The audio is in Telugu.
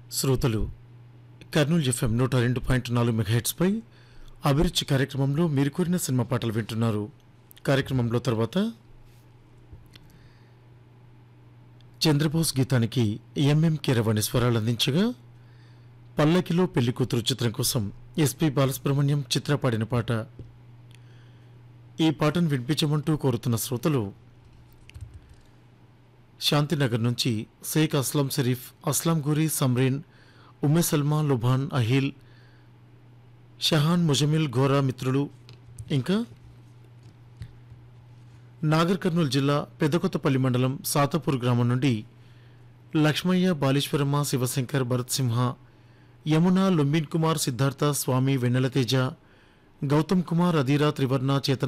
శ్రోతలు కర్నూలు ఎఫ్ఎం నూట రెండు పాయింట్ నాలుగు మెగాహెట్స్పై అభిరుచి కార్యక్రమంలో మీరు కోరిన సినిమా పాటలు వింటున్నారు కార్యక్రమంలో తర్వాత చంద్రబోస్ గీతానికి ఎంఎం కీరవాణి స్వరాలు అందించగా పల్లకిలో పెళ్లి కూతురు చిత్రం కోసం ఎస్పి బాలసుబ్రహ్మణ్యం చిత్ర పాడిన పాట ఈ పాటను వినిపించమంటూ కోరుతున్న శ్రోతలు శాంతినగర్ నుంచి షేక్ అస్లాం షరీఫ్ అస్లాం గురి సమ్రీన్ ఉమ్మె సల్మా లుబాన్ అహిల్ షహాన్ ముజమిల్ ఘోరా మిత్రులు ఇంకా నాగర్ కర్నూలు జిల్లా పెద్దకొత్తపల్లి మండలం సాతాపూర్ గ్రామం నుండి లక్ష్మయ్య బాలీశ్వరమ్మ శివశంకర్ భరత్ సింహ యమున లుంబిన్ కుమార్ సిద్ధార్థ స్వామి వెన్నెలతేజ గౌతమ్ కుమార్ అధీరా త్రివర్ణ చేతన్